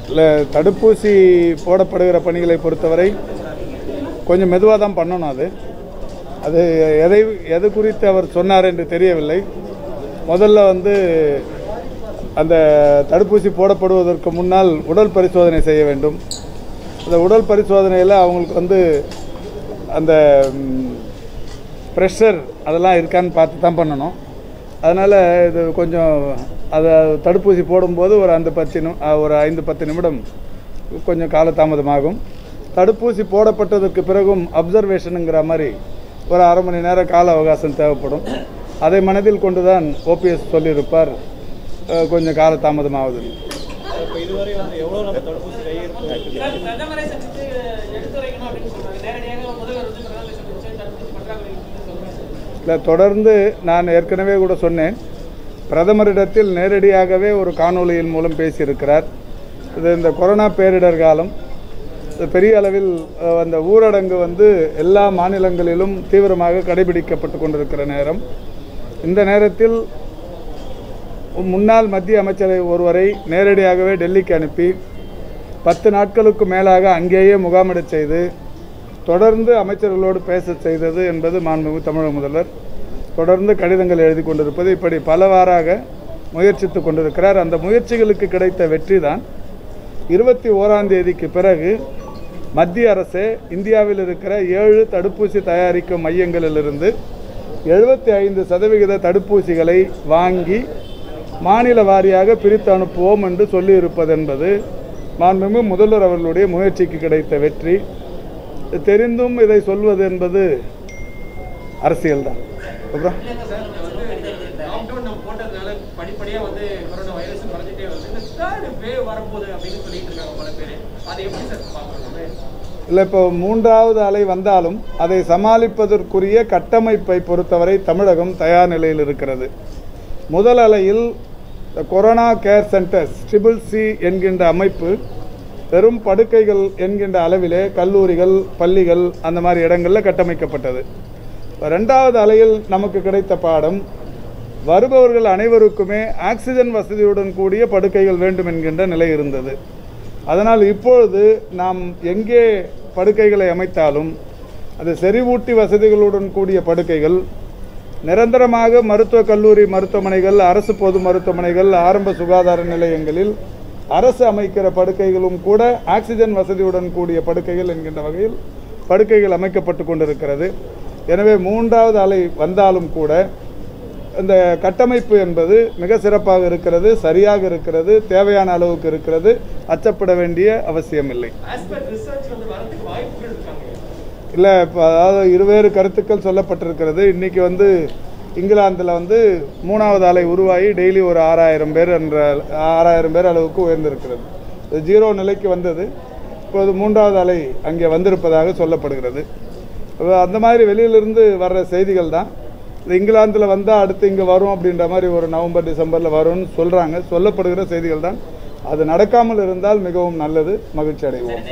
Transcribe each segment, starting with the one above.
இல்லை தடுப்பூசி போடப்படுகிற பணிகளை பொறுத்தவரை கொஞ்சம் மெதுவாக தான் பண்ணணும் அது அது எதை எது குறித்து அவர் சொன்னார் என்று தெரியவில்லை முதல்ல வந்து அந்த தடுப்பூசி போடப்படுவதற்கு முன்னால் உடல் பரிசோதனை செய்ய வேண்டும் அந்த உடல் பரிசோதனையில் அவங்களுக்கு வந்து அந்த ப்ரெஷர் அதெல்லாம் இருக்கான்னு பார்த்து தான் பண்ணணும் அதனால் இது கொஞ்சம் அதை தடுப்பூசி போடும்போது ஒரு அந்த பத்து நிமி அஹ் ஒரு ஐந்து பத்து நிமிடம் கொஞ்சம் காலதாமதமாகும் தடுப்பூசி போடப்பட்டதற்கு பிறகும் அப்சர்வேஷனுங்கிற மாதிரி ஒரு அரை மணி நேரம் கால அவகாசம் தேவைப்படும் அதை மனதில் கொண்டு தான் ஓபிஎஸ் சொல்லியிருப்பார் அஹ் கொஞ்சம் காலதாமதமாகுது இப்போ இதுவரை வந்து எவ்வளோ நம்ம தடுப்பூசி கையிருப்பு சார், பிரதமரை சந்தித்து எடுத்துரைக்கணும் அப்படின்னு சொல்றாங்க நேரடியாக முதல்வர் வந்து பிரதமரை சந்திச்சு தடுப்பூசி பற்றாக்குறை இருக்குன்னு சொல்றாங்க இல்லை தொடர்ந்து நான் ஏற்கனவே கூட சொன்னேன் பிரதமரிடத்தில் நேரடியாகவே ஒரு காணொளியின் மூலம் பேசியிருக்கிறார் இது இந்த கொரோனா பேரிடர் காலம் இது பெரிய அளவில் அஹ், அந்த ஊரடங்கு வந்து எல்லா மாநிலங்களிலும் தீவிரமாக கடைபிடிக்கப்பட்டு கொண்டிருக்கிற நேரம் இந்த நேரத்தில் முன்னாள் மத்திய அமைச்சரை ஒருவரை நேரடியாகவே டெல்லிக்கு அனுப்பி பத்து நாட்களுக்கு மேலாக அங்கேயே முகாமிடச் செய்து தொடர்ந்து அமைச்சர்களோடு பேச செய்தது என்பது மாண்புமிகு தமிழக முதல்வர் தொடர்ந்து கடிதங்கள் எழுதி கொண்டிருப்பது இப்படி பலவாறாக முயற்சித்து கொண்டிருக்கிறார் அந்த முயற்சிகளுக்கு கிடைத்த வெற்றி தான் இருபத்தி ஓராம் தேதிக்கு பிறகு மத்திய அரசு இந்தியாவில் இருக்கிற ஏழு தடுப்பூசி தயாரிக்கும் மையங்களிலிருந்து எழுபத்தி ஐந்து சதவிகித தடுப்பூசிகளை வாங்கி மாநில வாரியாக பிரித்து அனுப்புவோம் என்று சொல்லியிருப்பது என்பது மாண்புமிகு முதல்வர் அவர்களுடைய முயற்சிக்கு கிடைத்த வெற்றி தெரிந்தும் இதை சொல்வது என்பது அரசியல்தான் அப்புறம் லாக்டவுன் நம்ம போட்டதுனால படிப்படியாக வந்து கொரோனா வைரஸ் குறைஞ்சிட்டே வருது இந்த தேர்ட் வேவ் வரப்போகுது அப்படின்னு சொல்லிட்டு இருக்காங்க பல பேர் அதை எப்படி சார் பார்க்கணும் இல்லை இப்போ மூன்றாவது அலை வந்தாலும் அதை சமாளிப்பதற்குரிய கட்டமைப்பை பொறுத்தவரை தமிழகம் தயார் நிலையில் இருக்கிறது முதல் அலையில் இந்த corona care centres triple C என்கின்ற அமைப்பு வெறும் படுக்கைகள் என்கின்ற அளவிலே கல்லூரிகள் பள்ளிகள் அந்த மாதிரி இடங்களில் கட்டமைக்கப்பட்டது ரெண்டாவது அலையில் நமக்கு கிடைத்த பாடம் வருபவர்கள் அனைவருக்குமே ஆக்சிஜன் வசதியுடன் கூடிய படுக்கைகள் வேண்டும் என்கின்ற நிலை இருந்தது அதனால் இப்பொழுது நாம் எங்கே படுக்கைகளை அமைத்தாலும் அது செறிவூட்டி வசதிகளுடன் கூடிய படுக்கைகள் நிரந்தரமாக மருத்துவக் கல்லூரி மருத்துவமனைகள் அரசு பொது மருத்துவமனைகள் ஆரம்ப சுகாதார நிலையங்களில் அரசு அமைக்கிற படுக்கைகளும் கூட ஆக்சிஜன் வசதியுடன் கூடிய படுக்கைகள் என்கின்ற வகையில் படுக்கைகள் அமைக்கப்பட்டு கொண்டிருக்கிறது எனவே மூன்றாவது அலை வந்தாலும் கூட இந்த கட்டமைப்பு என்பது மிக சிறப்பாக இருக்கிறது சரியாக இருக்கிறது தேவையான அளவுக்கு இருக்கிறது அச்சப்பட வேண்டிய அவசியமில்லை ஆஸ் பர் ரிசர்ச் வந்து வரதுக்கு வாய்ப்புகள் இருக்காங்க இல்லை இப்போ அதாவது இருவேறு கருத்துக்கள் சொல்லப்பட்டிருக்கிறது இன்றைக்கி வந்து இங்கிலாந்தில் வந்து மூணாவது அலை உருவாகி டெய்லி ஒரு ஆறாயிரம் பேர் என்ற ஆறாயிரம் பேர் அளவுக்கு உயர்ந்திருக்கிறது இது ஜீரோ நிலைக்கு வந்தது இப்போது மூன்றாவது அலை அங்கே வந்திருப்பதாக சொல்லப்படுகிறது அப்ப அந்த மாதிரி வெளியிலிருந்து வர்ற செய்திகள் தான் இது இங்கிலாந்தில் வந்தால் அடுத்து இங்கே வரும் அப்படின்ற மாதிரி ஒரு நவம்பர் டிசம்பரில் வரும்னு சொல்கிறாங்க சொல்லப்படுகிற செய்திகள் தான் அது நடக்காமல் இருந்தால் மிகவும் நல்லது மகிழ்ச்சி அடைவோம்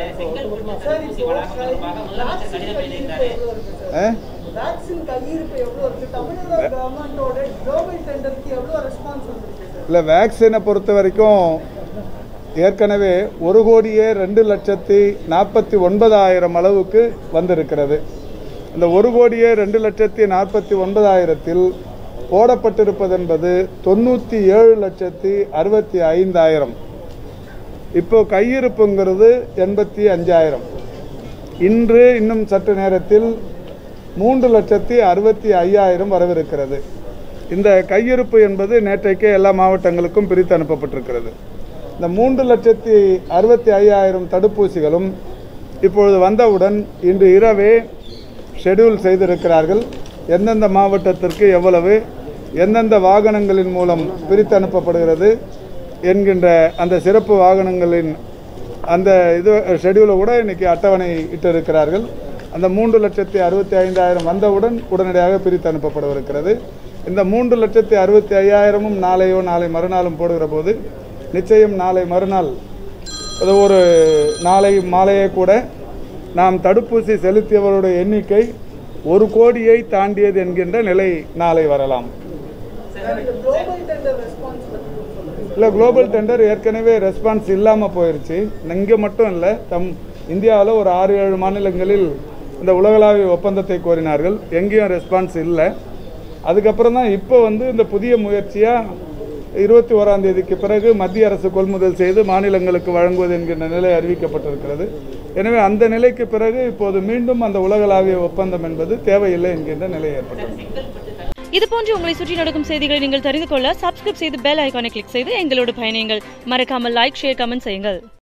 ஆ? வேக்சின் கையிருப்பு எவ்வளவு இருக்கு தமிழக கவர்மெண்டோட குளோபல் டெண்டருக்கு எவ்வளவு ரெஸ்பான்ஸ் வந்திருக்கு சார் இல்லை வேக்சினை பொறுத்த வரைக்கும் ஏற்கனவே ஒரு கோடியே ரெண்டு லட்சத்தி நாற்பத்தி ஒன்பதாயிரம் அளவுக்கு வந்திருக்கிறது இந்த ஒரு கோடியே ரெண்டு லட்சத்தி நாற்பத்தி ஒன்பதாயிரத்தில் போடப்பட்டிருப்பது என்பது தொண்ணூற்றி ஏழு லட்சத்தி அறுபத்தி ஐந்தாயிரம் இப்போ கையிருப்புங்கிறது எண்பத்தி அஞ்சாயிரம் இன்று இன்னும் சற்று நேரத்தில் மூன்று லட்சத்தி அறுபத்தி ஐயாயிரம் வரவிருக்கிறது இந்த கையிருப்பு என்பது நேற்றைக்கே எல்லா மாவட்டங்களுக்கும் பிரித்து அனுப்பப்பட்டிருக்கிறது இந்த மூன்று லட்சத்தி அறுபத்தி ஐயாயிரம் தடுப்பூசிகளும் இப்பொழுது வந்தவுடன் இன்று இரவே ஷெட்யூல் செய்திருக்கிறார்கள் எந்தெந்த மாவட்டத்திற்கு எவ்வளவு எந்தெந்த வாகனங்களின் மூலம் பிரித்து அனுப்பப்படுகிறது என்கின்ற அந்த சிறப்பு வாகனங்களின் அந்த இது ஷெட்யூலை கூட இன்னைக்கு அட்டவணை இட்டிருக்கிறார்கள் அந்த மூன்று லட்சத்தி அறுபத்தி ஐந்தாயிரம் வந்தவுடன் உடனடியாக பிரித்து அனுப்பப்படவிருக்கிறது இந்த மூன்று லட்சத்தி அறுபத்தி ஐயாயிரமும் நாளையோ நாளை மறுநாளும் போடுகிற போது நிச்சயம் நாளை மறுநாள் அது ஒரு நாளை மாலையே கூட நாம் தடுப்பூசி செலுத்தியவருடைய எண்ணிக்கை ஒரு கோடியை தாண்டியது என்கின்ற நிலை நாளை வரலாம் சார் இந்த குளோபல் டெண்டர் ரெஸ்பான்ஸ் பத்தி கொஞ்சம் சொல்லுங்க இல்லை குளோபல் டெண்டர் ஏற்கனவே ரெஸ்பான்ஸ் இல்லாமல் போயிருச்சு இங்கே மட்டும் இல்லை தம் இந்தியாவில் ஒரு ஆறு ஏழு மாநிலங்களில் இந்த உலகளாவிய ஒப்பந்தத்தை கோரினார்கள் எங்கேயும் ரெஸ்பான்ஸ் இல்லை அதுக்கப்புறம் தான் இப்போ வந்து இந்த புதிய முயற்சியாக இருபத்தி ஓராம் தேதிக்கு பிறகு மத்திய அரசு கொள்முதல் செய்து மாநிலங்களுக்கு வழங்குவது என்கின்ற நிலை அறிவிக்கப்பட்டிருக்கிறது எனவே அந்த நிலைக்கு பிறகு இப்போது மீண்டும் அந்த உலகளாவிய ஒப்பந்தம் என்பது தேவையில்லை என்கின்ற நிலை ஏற்பட்டது இது போன்று உங்களை சுற்றி நடக்கும் செய்திகளை நீங்கள் தெரிந்து கொள்ள சப்ஸ்கிரைப் செய்து பெல் ஐகானை கிளிக் செய்து எங்களோடு பயணியுங்கள் மறக்காமல் லைக் ஷேர் கமெண்ட் செய்யுங்கள்